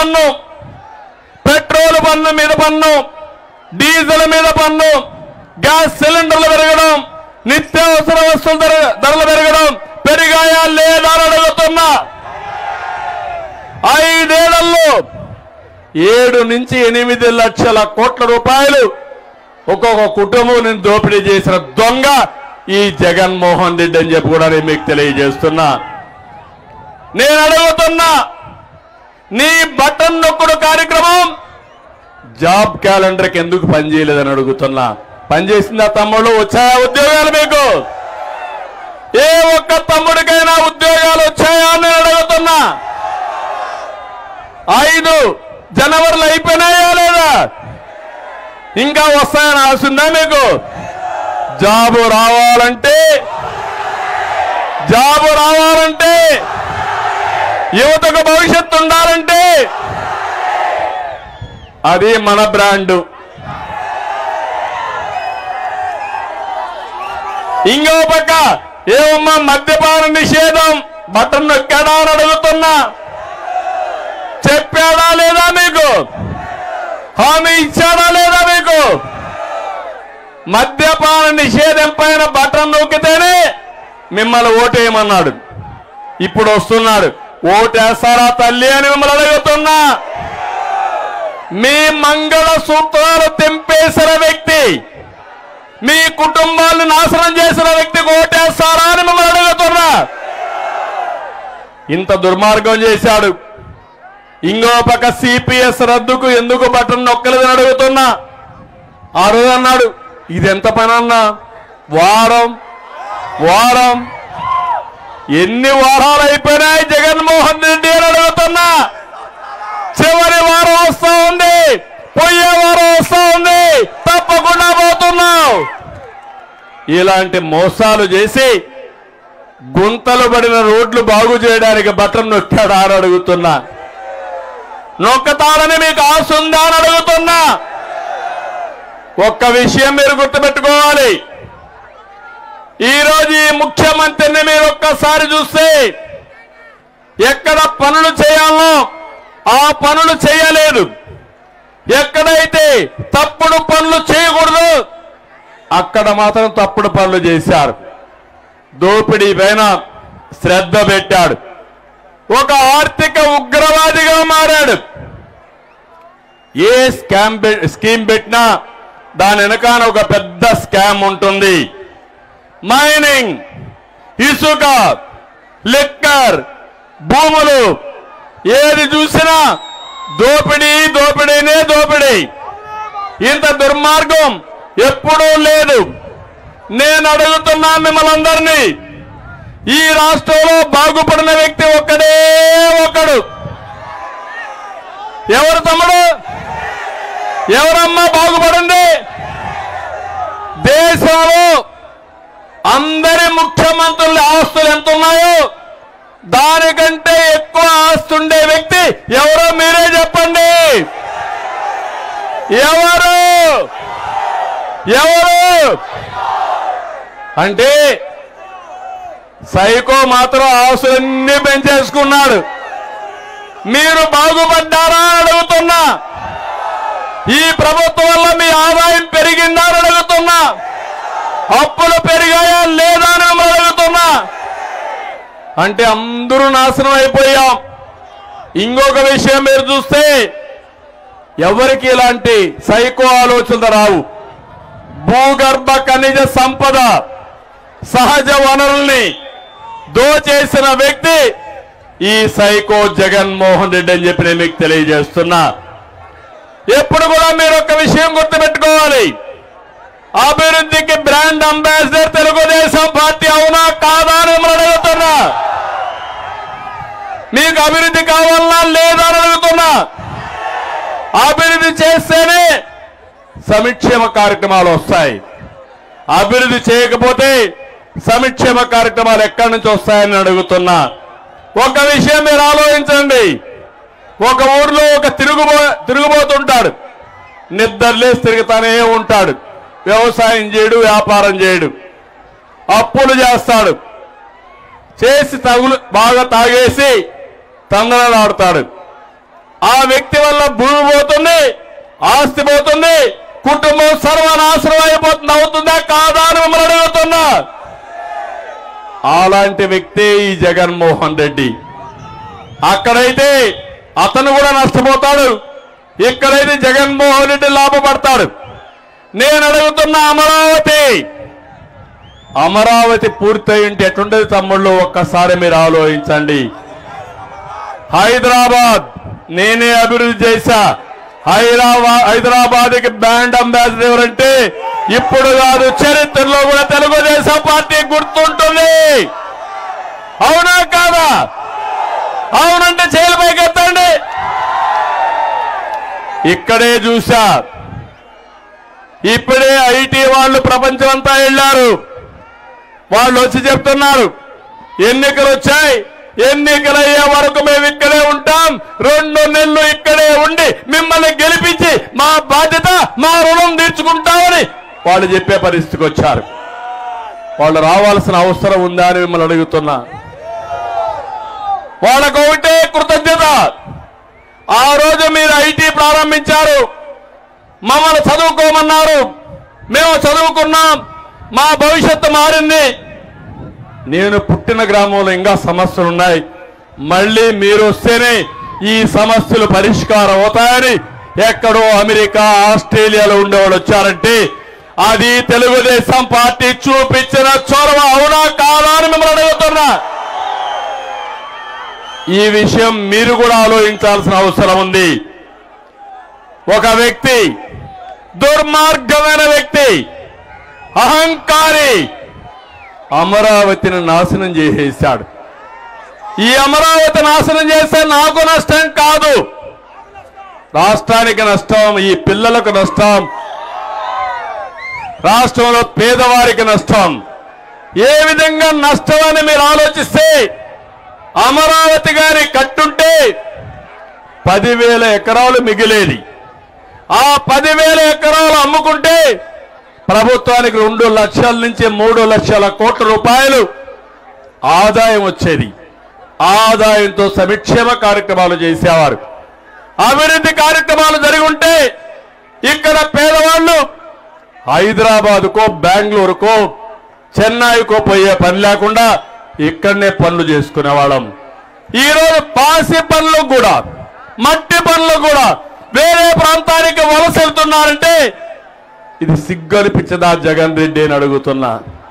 పన్ను పెట్రోల్ పన్ను మీద పన్ను డీజిల్ మీద పన్ను గ్యాస్ సిలిండర్లు పెరగడం నిత్యావసర వస్తువుల ధర- ధరలు పెరగడం పెరిగాయా లేదా అని అడుగుతున్నా ఐదేళ్లలో ఏడు నుంచి ఎనిమిది లక్షల కోట్ల రూపాయలు ఒక్కొక్క కుటుంబం నేను దోపిడీ చేసిన దొంగ ఈ జగన్మోహన్ రెడ్డి అని చెప్పి కూడా నేను మీకు తెలియజేస్తున్నా నేను అడుగుతున్నా నీ బటన్ నొక్కుడు కార్యక్రమం జాబ్ క్యాలెండర్కి ఎందుకు పనిచేయలేదని అడుగుతున్నా పనిచేసిందా తమ్ముళ్ళు వచ్చాయా ఉద్యోగాలు మీకు ఏ ఒక్క తమ్ముడికైనా ఉద్యోగాలు వచ్చాయా అని నేను అడుగుతున్నా ఐదు జనవరిలో అయిపోయినాయా లేదా ఇంకా వస్తాయని ఆశ ఉందా మీకు జాబు రావాలంటే జాబు రావాలంటే యువతకు భవిష్యత్తు ఉండాలంటే అది మన బ్రాండు ఇంకో పక్క ఏమమ్మా మద్యపాన నిషేధం బటన్ నొక్కాడా అని అడుగుతున్నా చెప్పాడా లేదా మీకు హామీ ఇచ్చాడా లేదా మీకు మద్యపాన నిషేధం పైన బటన్ నొక్కితేనే మిమ్మల్ని ఓటేయమన్నాడు ఇప్పుడు వస్తున్నాడు ఓటేస్తారా తల్లి అని మిమ్మల్ని అడుగుతున్నా మీ మంగళ సూత్రాలు తెంపేసిన వ్యక్తి మీ కుటుంబాన్ని నాశనం చేసిన వ్యక్తికి ఓటేస్తారా అని మిమ్మల్ని అడుగుతున్నా ఇంత దుర్మార్గం చేశాడు ఇంకో పక్క సిపిఎస్ రద్దుకు ఎందుకు బటన్ నొక్కలేదని అడుగుతున్నా ఆ రోజు అన్నాడు ఇది ఎంత పని అన్నా వారం వారం ఎన్ని వారాలు అయిపోయినాయి జగన్మోహన్ రెడ్డి అని అడుగుతున్నా చివరి వారం వస్తా ఉంది పోయే వారం వస్తా ఉంది తప్పకుండా పోతున్నావు ఇలాంటి మోసాలు చేసి గుంతలు పడిన రోడ్లు బాగు చేయడానికి బటన్ నొక్కాడు అని అడుగుతున్నా నొక్కతాడని మీకు ఆశ ఉందా అని అడుగుతున్నా ఒక్క విషయం మీరు గుర్తుపెట్టుకోవాలి ఈ రోజు ఈ ముఖ్యమంత్రిని మీరు ఒక్కసారి చూస్తే ఎక్కడ పనులు చేయాలో ఆ పనులు చేయలేదు ఎక్కడైతే తప్పుడు పనులు చేయకూడదు అక్కడ మాత్రం తప్పుడు పనులు చేశారు దోపిడీ పైన శ్రద్ధ పెట్టాడు ఒక ఆర్థిక ఉగ్రవాదిగా మారాడు ఏ స్కామ్ పె- స్కీమ్ పెట్టినా దాని వెనకాన ఒక పెద్ద స్కామ్ ఉంటుంది మైనింగ్ ఇసుక లిక్కర్ భూములు ఏది చూసినా దోపిడీ దోపిడీనే దోపిడీ ఇంత దుర్మార్గం ఎప్పుడూ లేదు నేను అడుగుతున్నా మిమ్మల్ని అందరినీ ఈ రాష్ట్రంలో బాగుపడిన వ్యక్తి ఒక్కడే ఒక్కడు ఎవరు తమ్ముడు ఎవరమ్మా బాగుపడింది దేశంలో అందరి ముఖ్యమంత్రుల ఆస్తులు ఎంత ఉన్నాయో దానికంటే ఎక్కువ ఆస్తి ఉండే వ్యక్తి ఎవరో మీరే చెప్పండి ఎవరు ఎవరు అంటే సైకో మాత్రం ఆస్తులన్నీ పెంచేసుకున్నాడు మీరు బాగుపడ్డారా అని అడుగుతున్నా ఈ ప్రభుత్వం వల్ల మీ ఆదాయం పెరిగిందా అని అడుగుతున్నా అప్పులు పెరిగాయా లేదా అని మిమ్మల్ని అడుగుతున్నా అంటే అందరూ నాశనం అయిపోయాం ఇంకొక విషయం మీరు చూస్తే ఎవరికి ఇలాంటి సైకో ఆలోచనలు రావు భూగర్భ ఖనిజ సంపద సహజ వనరుల్ని దోచేసిన వ్యక్తి ఈ సైకో జగన్మోహన్ రెడ్డి అని చెప్పి నేను మీకు తెలియజేస్తున్నా ఎప్పుడు కూడా మీరు ఒక విషయం గుర్తుపెట్టుకోవాలి అభివృద్ధికి బ్రాండ్ అంబాసిడర్ తెలుగుదేశం పార్టీ అవునా కాదా అని మిమ్మల్ని అడుగుతున్నా మీకు అభివృద్ధి కావాలన్నా లేదా అని అడుగుతున్నా అభివృద్ధి చేస్తేనే సంక్షేమ కార్యక్రమాలు వస్తాయి అభివృద్ధి చేయకపోతే సంక్షేమ కార్యక్రమాలు ఎక్కడి నుంచి వస్తాయని అడుగుతున్నా ఒక విషయం మీరు ఆలోచించండి ఒక ఊర్లో ఒక తిరుగుబో తిరుగుబోతుంటాడు నిద్రలేసి తిరుగుతానే ఉంటాడు వ్యవసాయం చేయడు వ్యాపారం చేయడు అప్పులు చేస్తాడు చేసి తగులు బాగా తాగేసి తందనలాడుతాడు ఆ వ్యక్తి వల్ల భూమి పోతుంది ఆస్తి పోతుంది కుటుంబం సర్వనాశనం అయిపోతుంది అవుతుందా కాదా అని మిమ్మల్ని అడుగుతున్నా అలాంటి వ్యక్తే ఈ జగన్మోహన్ రెడ్డి అక్కడైతే అతను కూడా నష్టపోతాడు ఇక్కడైతే జగన్మోహన్ రెడ్డి లాభపడతాడు నేను అడుగుతున్న అమరావతి అమరావతి పూర్తయి ఉంటే ఎట్లుంటది తమ్ముళ్ళు ఒక్కసారి మీరు ఆలోచించండి హైదరాబాద్ నేనే అభివృద్ధి చేశా హైదరాబాద్ హైదరాబాద్ కి బ్రాండ్ అంబాసిడర్ ఎవరంటే ఇప్పుడు కాదు చరిత్రలో కూడా తెలుగుదేశం పార్టీ గుర్తుంటుంది అవునా కాదా అవునంటే చేయలు పైకెత్తండి ఇక్కడే చూసా ఇప్పుడే ఐటీ వాళ్ళు ప్రపంచమంతా వెళ్ళారు వాళ్ళు వచ్చి చెప్తున్నారు ఎన్నికలు వచ్చాయి ఎన్నికలు అయ్యే వరకు మేము ఇక్కడే ఉంటాం రెండు నెలలు ఇక్కడే ఉండి మిమ్మల్ని గెలిపించి మా బాధ్యత మా రుణం తీర్చుకుంటామని వాళ్ళు చెప్పే పరిస్థితికి వచ్చారు వాళ్ళు రావాల్సిన అవసరం ఉందా అని మిమ్మల్ని అడుగుతున్నా వాళ్ళకు ఒకటే కృతజ్ఞత ఆ రోజు మీరు ఐటీ ప్రారంభించారు మమ్మల్ని చదువుకోమన్నారు మేము చదువుకున్నాం మా భవిష్యత్తు మారింది నేను పుట్టిన గ్రామంలో ఇంకా సమస్యలు ఉన్నాయి మళ్ళీ మీరు వస్తేనే ఈ సమస్యలు పరిష్కారం అవుతాయని ఎక్కడో అమెరికా ఆస్ట్రేలియాలో ఉండేవాళ్ళు వచ్చారంటే అది తెలుగుదేశం పార్టీ చూపించిన చొరవ అవునా కాదా అని మిమ్మల్ని అడుగుతున్నా ఈ విషయం మీరు కూడా ఆలోచించాల్సిన అవసరం ఉంది ఒక వ్యక్తి దుర్మార్గమైన వ్యక్తి అహంకారి అమరావతిని నాశనం చేసేశాడు ఈ అమరావతి నాశనం చేస్తే నాకు నష్టం కాదు రాష్ట్రానికి నష్టం ఈ పిల్లలకు నష్టం రాష్ట్రంలో పేదవారికి నష్టం ఏ విధంగా నష్టం అని మీరు ఆలోచిస్తే అమరావతి గారి కట్టుంటే పదివేల ఎకరాలు మిగిలేది ఆ పదివేల ఎకరాలు అమ్ముకుంటే ప్రభుత్వానికి రెండు లక్షల నుంచి మూడు లక్షల కోట్ల రూపాయలు ఆదాయం వచ్చేది ఆదాయంతో సంక్షేమ కార్యక్రమాలు చేసేవారు అభివృద్ధి కార్యక్రమాలు జరిగి ఉంటే ఇక్కడ పేదవాళ్ళు హైదరాబాద్కో బెంగళూరుకో చెన్నైకో పోయే పని లేకుండా ఇక్కడనే పనులు చేసుకునేవాళ్ళం ఈరోజు పాసి పనులు కూడా మట్టి పనులు కూడా వేరే ప్రాంతానికి వలస వెళ్తున్నారంటే ఇది సిగ్గు అనిపించదా జగన్ రెడ్డి అని అడుగుతున్నా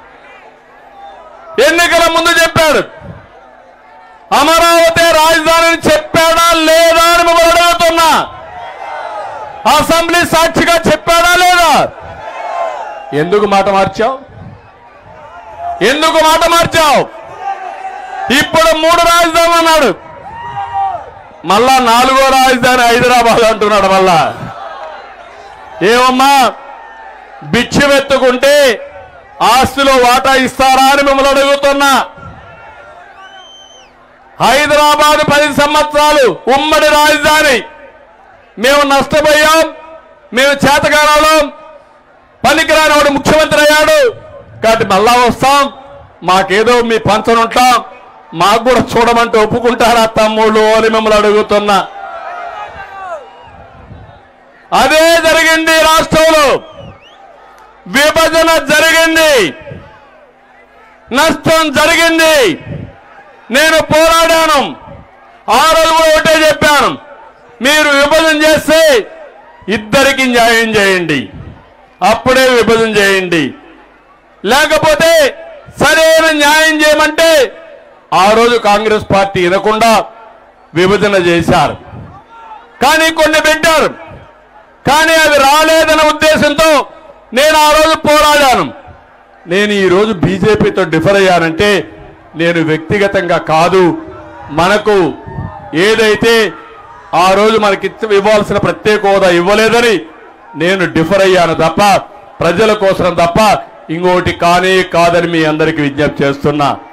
ఎన్నికల ముందు చెప్పాడు అమరావతి రాజధాని అని చెప్పాడా లేదా అని మిమ్మల్ని అడుగుతున్నా అసెంబ్లీ సాక్షిగా చెప్పాడా లేదా ఎందుకు మాట మార్చావు ఎందుకు మాట మార్చావు ఇప్పుడు మూడు రాజధానులు అన్నాడు మళ్ళా నాలుగో రాజధాని హైదరాబాద్ అంటున్నాడు మళ్ళా ఏమమ్మా భిక్షమెత్తుకుంటే ఆస్తిలో వాటా ఇస్తారా అని మిమ్మల్ని అడుగుతున్నా హైదరాబాద్ పది సంవత్సరాలు ఉమ్మడి రాజధాని మేము నష్టపోయాం మేము చేతగానాలం పనికిరాని వాడు ముఖ్యమంత్రి అయ్యాడు కాబట్టి మళ్ళా వస్తాం మాకేదో మీ పంచనుంటాం మాకు కూడా చూడమంటే ఒప్పుకుంటారా తమ్ముళ్ళు అని మిమ్మల్ని అడుగుతున్నా అదే జరిగింది రాష్ట్రంలో విభజన జరిగింది నష్టం జరిగింది నేను పోరాడాను ఆ రోజు కూడా ఒకటే చెప్పాను మీరు విభజన చేస్తే ఇద్దరికి న్యాయం చేయండి అప్పుడే విభజన చేయండి లేకపోతే సరైన న్యాయం చేయమంటే ఆ రోజు కాంగ్రెస్ పార్టీ వినకుండా విభజన చేశారు కానీ కొన్ని పెట్టారు కానీ అవి రాలేదన్న ఉద్దేశంతో నేను ఆ రోజు పోరాడాను నేను ఈ రోజు బీజేపీతో డిఫర్ అయ్యానంటే నేను వ్యక్తిగతంగా కాదు మనకు ఏదైతే ఆ రోజు మనకి ఇచ్చ- ఇవ్వాల్సిన ప్రత్యేక హోదా ఇవ్వలేదని నేను డిఫర్ అయ్యాను తప్ప ప్రజల కోసం తప్ప ఇంకోటి కానీ కాదని మీ అందరికీ విజ్ఞప్తి చేస్తున్నా